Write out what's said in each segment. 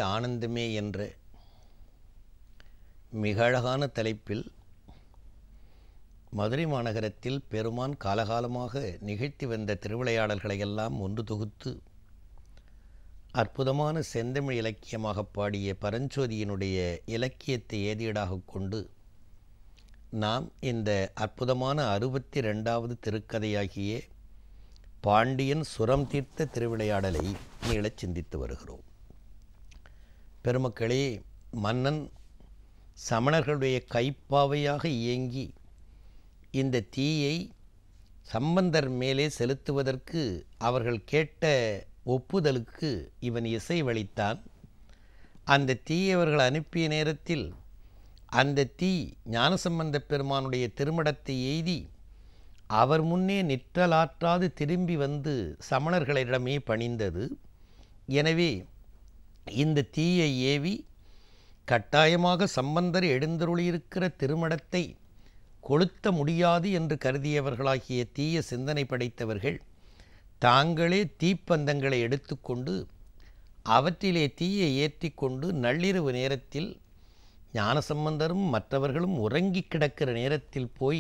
ஆனந்தமே என்ற மிக அழகான தலைப்பில் மதுரை மாநகரத்தில் பெருமான் காலகாலமாக நிகழ்த்தி வந்த திருவிளையாடல்களை எல்லாம் ஒன்று தொகுத்து அற்புதமான செந்தமிழ் இலக்கியமாக பாடிய பரஞ்சோதியினுடைய இலக்கியத்தை ஏதியடாக கொண்டு நாம் இந்த அற்புதமான அறுபத்தி ரெண்டாவது திருக்கதையாகிய பாண்டியன் சுரம் தீர்த்த திருவிளையாடலை நீளச் சிந்தித்து வருகிறோம் பெருமக்களே மன்னன் சமணர்களுடைய கைப்பாவையாக இயங்கி இந்த தீயை சம்பந்தர் மேலே செலுத்துவதற்கு அவர்கள் கேட்ட ஒப்புதலுக்கு இவன் இசை வளித்தான் அந்த தீயை அவர்கள் அனுப்பிய நேரத்தில் அந்த தீ ஞானசம்பந்த பெருமானுடைய திருமடத்தை எய்தி அவர் முன்னே நிற்றலாற்றாது திரும்பி வந்து சமணர்களிடமே பணிந்தது எனவே இந்த தீயை ஏவி கட்டாயமாக சம்பந்தர் எழுந்தருளியிருக்கிற திருமடத்தை கொளுத்த முடியாது என்று கருதியவர்களாகிய தீய சிந்தனை படைத்தவர்கள் தாங்களே தீப்பந்தங்களை எடுத்துக்கொண்டு அவற்றிலே தீயை ஏற்றி கொண்டு நள்ளிரவு நேரத்தில் ஞானசம்பந்தரும் மற்றவர்களும் உறங்கி கிடக்கிற நேரத்தில் போய்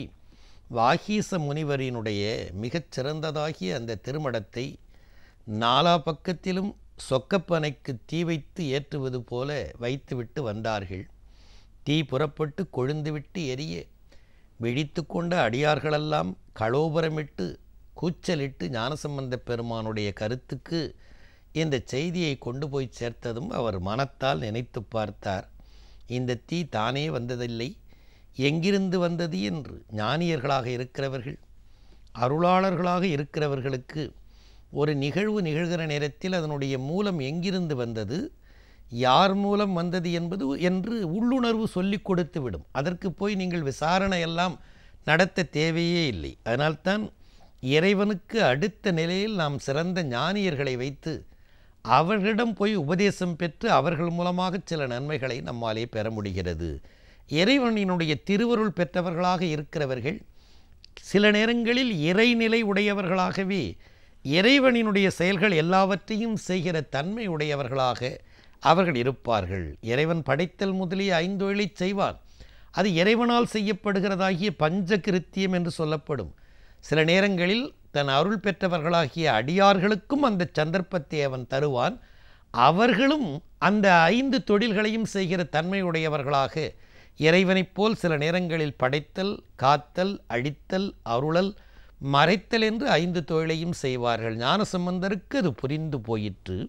வாகீச முனிவரினுடைய மிகச் சிறந்ததாகிய அந்த திருமடத்தை நாலா பக்கத்திலும் சொக்கப்பனைக்கு தீ வைத்து ஏற்றுவது போல வைத்துவிட்டு வந்தார்கள் தீ புறப்பட்டு கொழுந்துவிட்டு எரிய விழித்து கொண்ட அடியார்களெல்லாம் களோபரமிட்டு கூச்சலிட்டு ஞானசம்பந்த பெருமானுடைய கருத்துக்கு இந்த செய்தியை கொண்டு போய் சேர்த்ததும் அவர் மனத்தால் நினைத்து பார்த்தார் இந்த தீ தானே வந்ததில்லை எங்கிருந்து வந்தது என்று ஞானியர்களாக இருக்கிறவர்கள் அருளாளர்களாக இருக்கிறவர்களுக்கு ஒரு நிகழ்வு நிகழ்கிற நேரத்தில் அதனுடைய மூலம் எங்கிருந்து வந்தது யார் மூலம் வந்தது என்பது என்று உள்ளுணர்வு சொல்லிக் கொடுத்து விடும் அதற்கு போய் நீங்கள் விசாரணை எல்லாம் நடத்த தேவையே இல்லை அதனால்தான் இறைவனுக்கு அடுத்த நிலையில் நாம் சிறந்த ஞானியர்களை வைத்து அவர்களிடம் போய் உபதேசம் பெற்று அவர்கள் மூலமாக சில நன்மைகளை நம்மாலே பெற முடிகிறது இறைவனினுடைய திருவருள் பெற்றவர்களாக இருக்கிறவர்கள் சில நேரங்களில் இறைநிலை உடையவர்களாகவே இறைவனினுடைய செயல்கள் எல்லாவற்றையும் செய்கிற தன்மை உடையவர்களாக அவர்கள் இருப்பார்கள் இறைவன் படைத்தல் முதலிய ஐந்தொழிலை செய்வான் அது இறைவனால் செய்யப்படுகிறதாகிய பஞ்சகிருத்தியம் என்று சொல்லப்படும் சில நேரங்களில் தன் அருள் பெற்றவர்களாகிய அடியார்களுக்கும் அந்த சந்தர்ப்பத்தை அவன் தருவான் அவர்களும் அந்த ஐந்து தொழில்களையும் செய்கிற தன்மையுடையவர்களாக இறைவனைப் போல் சில நேரங்களில் படைத்தல் காத்தல் அழித்தல் அருளல் மறைத்தல் என்று ஐந்து தொழிலையும் செய்வார்கள் ஞானசம்பந்தருக்கு அது புரிந்து போயிற்று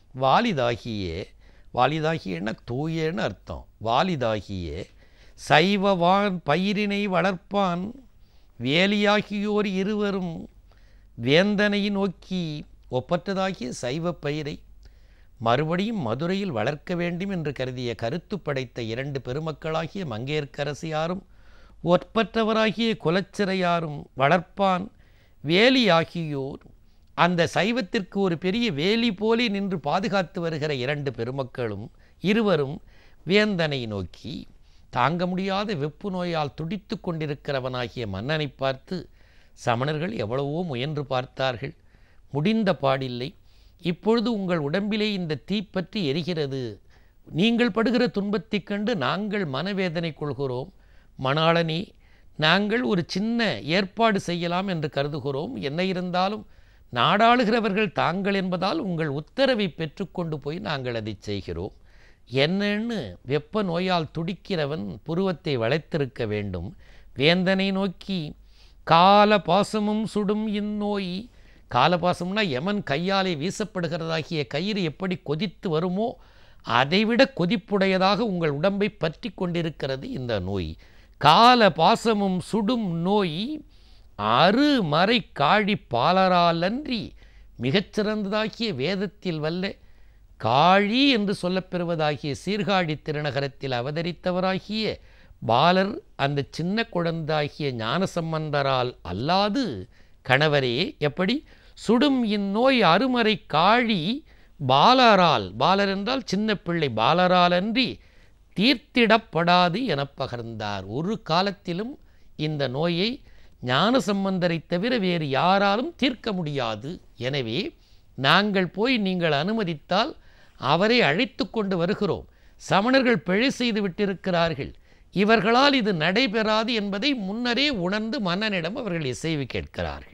வாலிதாகிய வாலிதாகியன தூயன்னு அர்த்தம் வாலிதாகிய சைவவான் பயிரினை வளர்ப்பான் வேலியாகியோர் இருவரும் வேந்தனை நோக்கி ஒப்பற்றதாகிய சைவ பயிரை மறுபடியும் மதுரையில் வளர்க்க வேண்டும் என்று கருதிய கருத்து படைத்த இரண்டு பெருமக்களாகிய மங்கையர்க்கரசியாரும் ஒற்பற்றவராகிய குலச்சிறையாரும் வளர்ப்பான் வேலியாகியோர் அந்த சைவத்திற்கு ஒரு பெரிய வேலி போலே நின்று பாதுகாத்து வருகிற இரண்டு பெருமக்களும் இருவரும் வேந்தனை நோக்கி தாங்க முடியாத வெப்பு நோயால் துடித்து கொண்டிருக்கிறவனாகிய மன்னனை பார்த்து சமணர்கள் எவ்வளவோ முயன்று பார்த்தார்கள் முடிந்த பாடில்லை இப்பொழுது உங்கள் உடம்பிலே இந்த தீப்பற்றி எரிகிறது நீங்கள் படுகிற துன்பத்தைக் கண்டு நாங்கள் மனவேதனை கொள்கிறோம் மணாளனே நாங்கள் ஒரு சின்ன ஏற்பாடு செய்யலாம் என்று கருதுகிறோம் என்ன இருந்தாலும் நாடாளுகிறவர்கள் தாங்கள் என்பதால் உங்கள் உத்தரவை பெற்றுக்கொண்டு போய் நாங்கள் அதை செய்கிறோம் என்னன்னு வெப்ப நோயால் துடிக்கிறவன் புருவத்தை வளைத்திருக்க வேண்டும் வேந்தனை நோக்கி கால பாசமும் சுடும் இந்நோய் காலபாசம்னா யமன் கையாலே வீசப்படுகிறதாகிய கயிறு எப்படி கொதித்து வருமோ அதைவிட கொதிப்புடையதாக உங்கள் உடம்பை பற்றி கொண்டிருக்கிறது இந்த நோய் கால பாசமும் சுடும் நோய் அருமறை காழி பாலராலன்றி மிகச்சிறந்ததாகிய வேதத்தில் வல்ல காழி என்று சொல்லப்பெறுவதாகிய சீர்காழி திருநகரத்தில் அவதரித்தவராகிய பாலர் அந்த சின்ன குழந்தாகிய ஞானசம்பந்தரால் அல்லாது கணவரே எப்படி சுடும் இந்நோய் அருமறை காழி பாலரால் பாலர் என்றால் சின்ன பிள்ளை பாலரால் அன்றி தீர்த்திடப்படாது என பகர்ந்தார் ஒரு காலத்திலும் இந்த நோயை ஞானசம்பந்தரை தவிர வேறு யாராலும் தீர்க்க முடியாது எனவே நாங்கள் போய் நீங்கள் அனுமதித்தால் அவரை அழைத்து கொண்டு வருகிறோம் சமணர்கள் பிழை செய்து விட்டிருக்கிறார்கள் இவர்களால் இது நடைபெறாது என்பதை முன்னரே உணர்ந்து மன்னனிடம் அவர்கள் இசைவு கேட்கிறார்கள்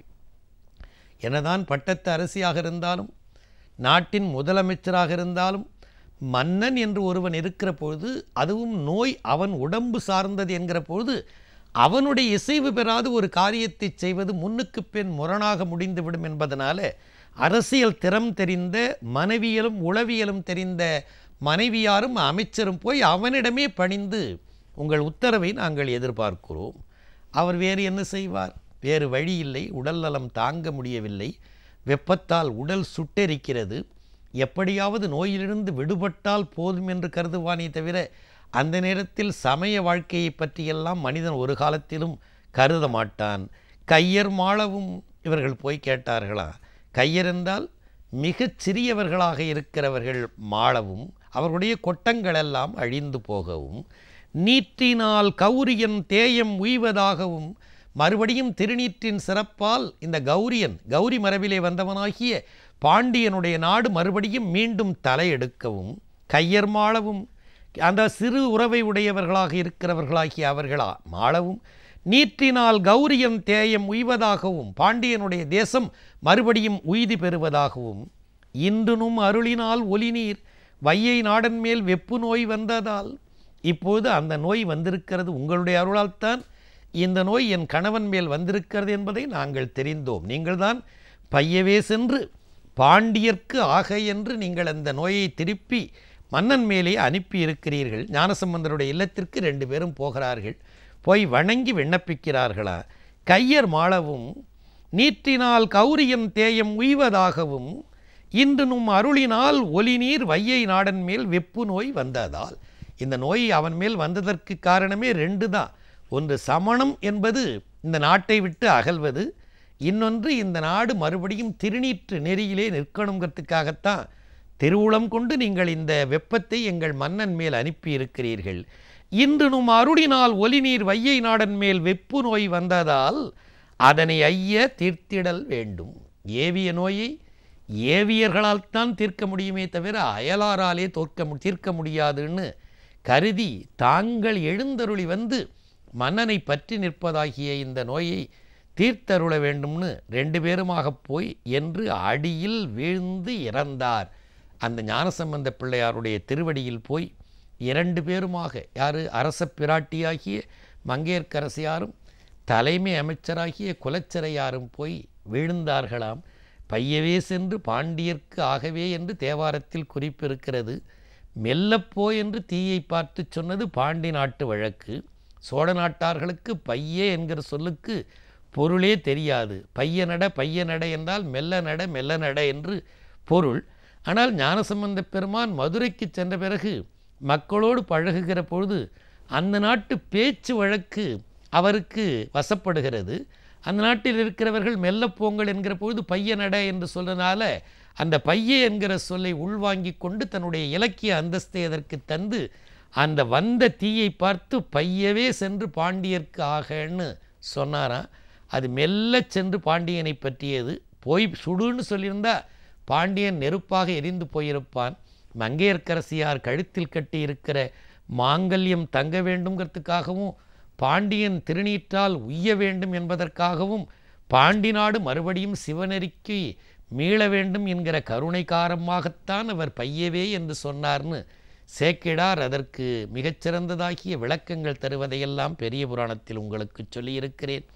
என்னதான் பட்டத்து அரசியாக இருந்தாலும் நாட்டின் முதலமைச்சராக இருந்தாலும் மன்னன் என்று ஒருவன் இருக்கிற பொழுது அதுவும் நோய் அவன் உடம்பு சார்ந்தது என்கிற பொழுது அவனுடைய இசைவு பெறாது ஒரு காரியத்தை செய்வது முன்னுக்கு பின் முரணாக முடிந்துவிடும் என்பதனால அரசியல் திறம் தெரிந்த மனைவியலும் உளவியலும் தெரிந்த மனைவியாரும் அமைச்சரும் போய் அவனிடமே பணிந்து உங்கள் உத்தரவை நாங்கள் எதிர்பார்க்கிறோம் அவர் வேறு என்ன செய்வார் வேறு வழி இல்லை உடல் நலம் தாங்க முடியவில்லை வெப்பத்தால் உடல் சுட்டெரிக்கிறது எப்படியாவது நோயிலிருந்து விடுபட்டால் போதும் என்று கருதுவானே தவிர அந்த நேரத்தில் சமய வாழ்க்கையை பற்றியெல்லாம் மனிதன் ஒரு காலத்திலும் கருத மாட்டான் கையர் மாளவும் இவர்கள் போய் கேட்டார்களா கையர் என்றால் மிகச் சிறியவர்களாக இருக்கிறவர்கள் மாளவும் அவர்களுடைய கொட்டங்களெல்லாம் அழிந்து போகவும் நீற்றினால் கௌரியன் தேயம் உய்வதாகவும் மறுபடியும் திருநீற்றின் சிறப்பால் இந்த கௌரியன் கௌரி மரபிலே வந்தவனாகிய பாண்டியனுடைய நாடு மறுபடியும் மீண்டும் தலையெடுக்கவும் கையர் மாளவும் அந்த சிறு உறவை உடையவர்களாக இருக்கிறவர்களாகிய அவர்களா மாளவும் நீற்றினால் கௌரியம் தேயம் உய்வதாகவும் பாண்டியனுடைய தேசம் மறுபடியும் உய்தி பெறுவதாகவும் இன்றுனும் அருளினால் ஒளிநீர் வையை நாடன் மேல் வெப்பு நோய் வந்ததால் இப்போது அந்த நோய் வந்திருக்கிறது உங்களுடைய அருளால்தான் இந்த நோய் என் கணவன் மேல் வந்திருக்கிறது என்பதை நாங்கள் தெரிந்தோம் நீங்கள்தான் பையவே சென்று பாண்டியர்க்கு ஆக என்று நீங்கள் அந்த நோயை திருப்பி மன்னன் மேலே அனுப்பி இருக்கிறீர்கள் ஞானசம்பந்தருடைய இல்லத்திற்கு ரெண்டு பேரும் போகிறார்கள் போய் வணங்கி விண்ணப்பிக்கிறார்களா கையர் மாளவும் நீற்றினால் கௌரியம் தேயம் உய்வதாகவும் இன்று நும் அருளினால் ஒளிநீர் வையை நாடன் மேல் வெப்பு நோய் வந்ததால் இந்த நோய் அவன் மேல் வந்ததற்கு காரணமே ரெண்டு தான் ஒன்று சமணம் என்பது இந்த நாட்டை விட்டு அகல்வது இன்னொன்று இந்த நாடு மறுபடியும் திருநீற்று நெறியிலே நிற்கணுங்கிறதுக்காகத்தான் திருவுளம் கொண்டு நீங்கள் இந்த வெப்பத்தை எங்கள் மன்னன் மேல் அனுப்பி இருக்கிறீர்கள் இன்று நும் அருளினால் ஒலிநீர் வையை நாடன் மேல் வெப்பு நோய் வந்ததால் அதனை ஐய தீர்த்திடல் வேண்டும் ஏவிய நோயை ஏவியர்களால் தான் தீர்க்க முடியுமே தவிர அயலாராலே தோற்க மு- தீர்க்க முடியாதுன்னு கருதி தாங்கள் எழுந்தருளி வந்து மன்னனை பற்றி நிற்பதாகிய இந்த நோயை தீர்த்தருள வேண்டும்னு ரெண்டு பேருமாக போய் என்று அடியில் வீழ்ந்து இறந்தார் அந்த ஞானசம்பந்த பிள்ளையாருடைய திருவடியில் போய் இரண்டு பேருமாக யார் அரச பிராட்டியாகிய மங்கையர்க்கரசியாரும் தலைமை அமைச்சராகிய குலச்சிறையாரும் போய் வீழ்ந்தார்களாம் பையவே சென்று பாண்டியர்க்கு ஆகவே என்று தேவாரத்தில் குறிப்பிருக்கிறது மெல்லப்போ என்று தீயை பார்த்து சொன்னது பாண்டி நாட்டு வழக்கு சோழ நாட்டார்களுக்கு பையே என்கிற சொல்லுக்கு பொருளே தெரியாது பைய நட பைய நட என்றால் மெல்ல நட மெல்ல நட என்று பொருள் ஆனால் ஞானசம்பந்த பெருமான் மதுரைக்கு சென்ற பிறகு மக்களோடு பழகுகிற பொழுது அந்த நாட்டு பேச்சு வழக்கு அவருக்கு வசப்படுகிறது அந்த நாட்டில் இருக்கிறவர்கள் மெல்லப்போங்கள் என்கிற பொழுது பைய நட என்று சொல்றதுனால அந்த பைய என்கிற சொல்லை உள்வாங்கிக் கொண்டு தன்னுடைய இலக்கிய அந்தஸ்தை அதற்கு தந்து அந்த வந்த தீயை பார்த்து பையவே சென்று பாண்டியர்க்கு ஆகன்னு சொன்னாராம் அது மெல்ல சென்று பாண்டியனை பற்றியது போய் சுடுன்னு சொல்லியிருந்தா பாண்டியன் நெருப்பாக எரிந்து போயிருப்பான் மங்கையர்க்கரசியார் கழுத்தில் கட்டி இருக்கிற மாங்கல்யம் தங்க வேண்டுங்கிறதுக்காகவும் பாண்டியன் திருநீற்றால் உய்ய வேண்டும் என்பதற்காகவும் பாண்டி நாடு மறுபடியும் சிவநெறிக்கு மீள வேண்டும் என்கிற கருணைக்காரமாகத்தான் அவர் பையவே என்று சொன்னார்னு சேக்கிடார் அதற்கு மிகச்சிறந்ததாகிய விளக்கங்கள் தருவதையெல்லாம் பெரிய புராணத்தில் உங்களுக்கு சொல்லியிருக்கிறேன்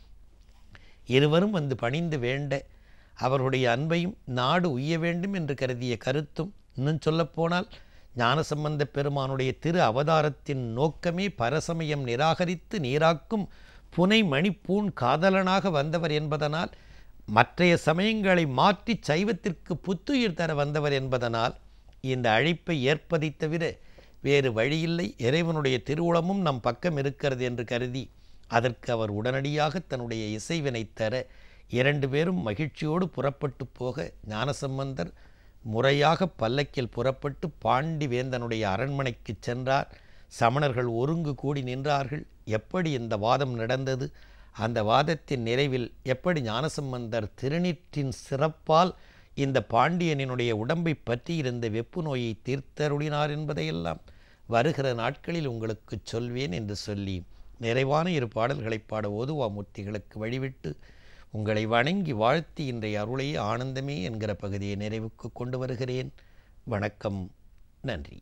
இருவரும் வந்து பணிந்து வேண்ட அவர்களுடைய அன்பையும் நாடு உய்ய வேண்டும் என்று கருதிய கருத்தும் இன்னும் சொல்லப்போனால் ஞானசம்பந்த பெருமானுடைய திரு அவதாரத்தின் நோக்கமே பரசமயம் நிராகரித்து நீராக்கும் புனை மணிப்பூன் காதலனாக வந்தவர் என்பதனால் மற்றைய சமயங்களை மாற்றி சைவத்திற்கு புத்துயிர் தர வந்தவர் என்பதனால் இந்த அழைப்பை ஏற்பதைத் தவிர வேறு வழியில்லை இறைவனுடைய திருவுளமும் நம் பக்கம் இருக்கிறது என்று கருதி அதற்கு அவர் உடனடியாக தன்னுடைய இசைவினை தர இரண்டு பேரும் மகிழ்ச்சியோடு புறப்பட்டு போக ஞானசம்பந்தர் முறையாக பல்லக்கில் புறப்பட்டு பாண்டி வேந்தனுடைய அரண்மனைக்கு சென்றார் சமணர்கள் ஒருங்கு கூடி நின்றார்கள் எப்படி இந்த வாதம் நடந்தது அந்த வாதத்தின் நிறைவில் எப்படி ஞானசம்பந்தர் திருநீற்றின் சிறப்பால் இந்த பாண்டியனினுடைய உடம்பை பற்றி இருந்த வெப்பு நோயை தீர்த்தருளினார் என்பதையெல்லாம் வருகிற நாட்களில் உங்களுக்கு சொல்வேன் என்று சொல்லி நிறைவான இரு பாடல்களை பாட ஓதுவா மூர்த்திகளுக்கு வழிவிட்டு உங்களை வணங்கி வாழ்த்தி இன்றைய அருளை ஆனந்தமே என்கிற பகுதியை நிறைவுக்கு கொண்டு வருகிறேன் வணக்கம் நன்றி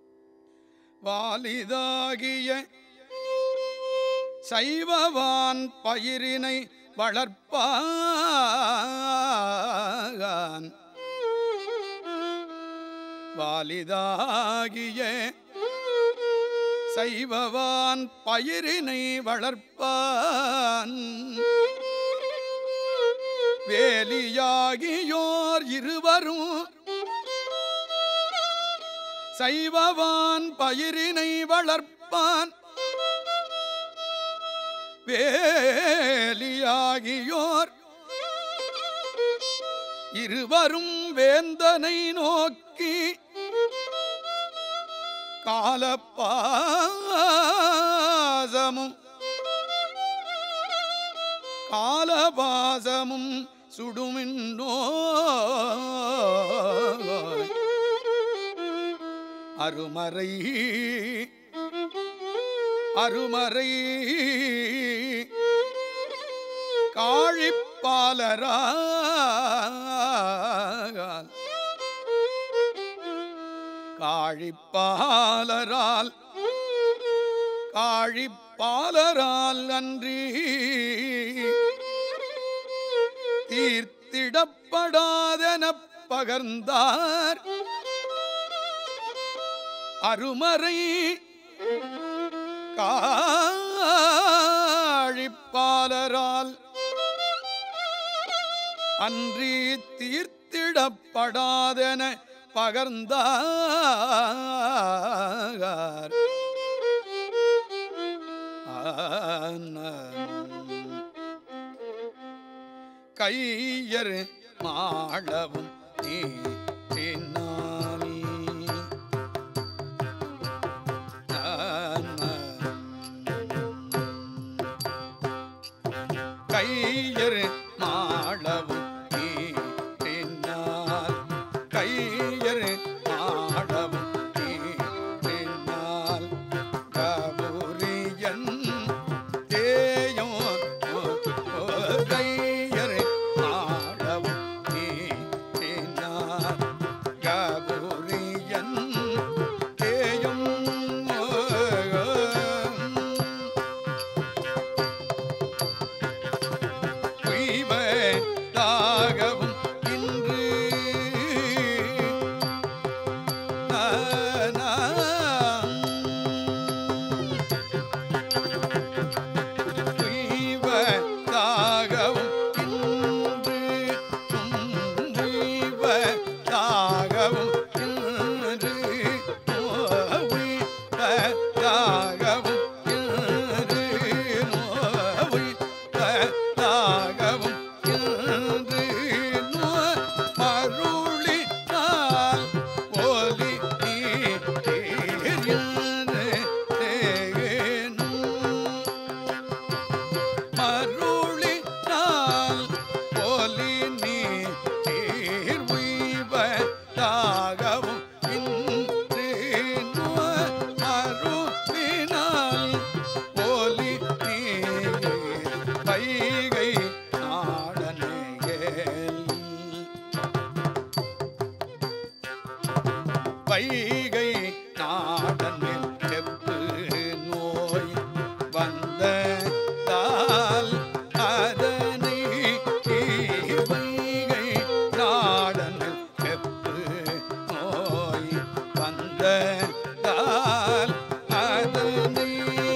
வாலிதாகிய சைவவான் பயிரினை வளர்ப்பான் வாலிதாகிய சைவவான் பயிரினை வளர்ப்பான் வேலியாகியோர் இருவரும் சைவவான் பயிரினை வளர்ப்பான் வேலியாகியோர் இருவரும் வேந்தனை நோக்கி காலப்பாசமும் காலபாசமும் சுடுமின்னோ அருமறை அருமறை காழிப்பாலரால் காழிப்பாலரால் காழிப்பாலரால் அன்றி தீர்த்திடப்படாதென பகர்ந்தார் அருமறை காழிப்பாலரால் அன்றி தீர்த்திடப்படாதென பகர்ந்தார் கையர் மாளவும் நீ பின்னானி கையர் மாளவும் நீ பின்னால் கையர் மாளவும் நீ பின்னால் கபூரியன் தேயம் கையர் மாளவும் நீ பின்னால் கபூரியன் தேயம் தாகவும் இன்று தாகவும் இன்று தாகவும் இன்று தாகவும் இன்று தாகவும் இன்று மருளினால் ஒலி மருளினால் ஒலி நீர் உய்வதாகவும் இன்று மருளினால் ஒலி நீர் வைகை நாடனேல் வைகை நாடனில் செப்பு நோய் வந்த தால் அதனை வைகை நாடனில் செப்பு நோய் வந்த தால் அதனை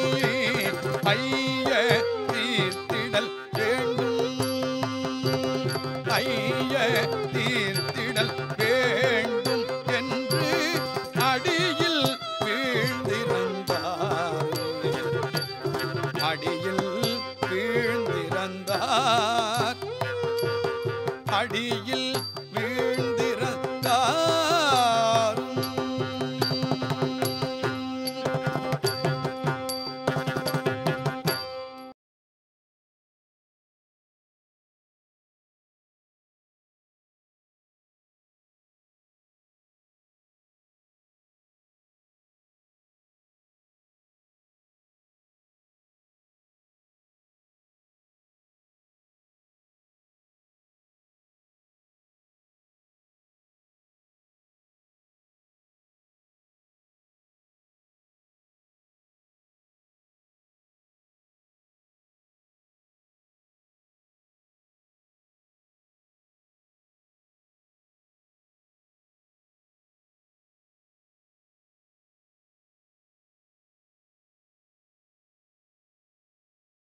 ஐய தீர்த்திடல் வேண்டும் ஐய தீர்த்திடல் வேண்டும் என்று அடியில் வீழ்ந்திருந்தார் அடியில் வீழ்ந்திருந்தார் அடியில்